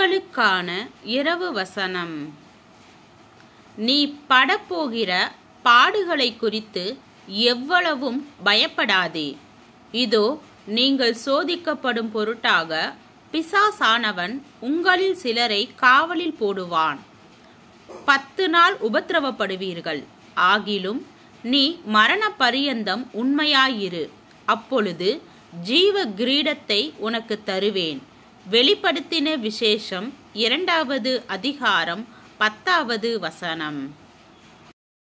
உங்களுக்கான இரவு வசனம் நீ படப்போகிற பாடுகளை குறித்து எவ்வளவும் பயப்படாதே இதோ நீங்கள் சோதிக்கப்படும் பொருட்டாக பிசாசானவன் உங்களில் சிலரை காவலில் போடுவான் பத்து நாள் உபத்திரவப்படுவீர்கள் ஆகிலும் நீ மரண பரியந்தம் உண்மையாயிரு அப்பொழுது ஜீவ கிரீடத்தை உனக்கு தருவேன் வெளிப்படுத்தின விசேஷம் இரண்டாவது அதிகாரம் பத்தாவது வசனம்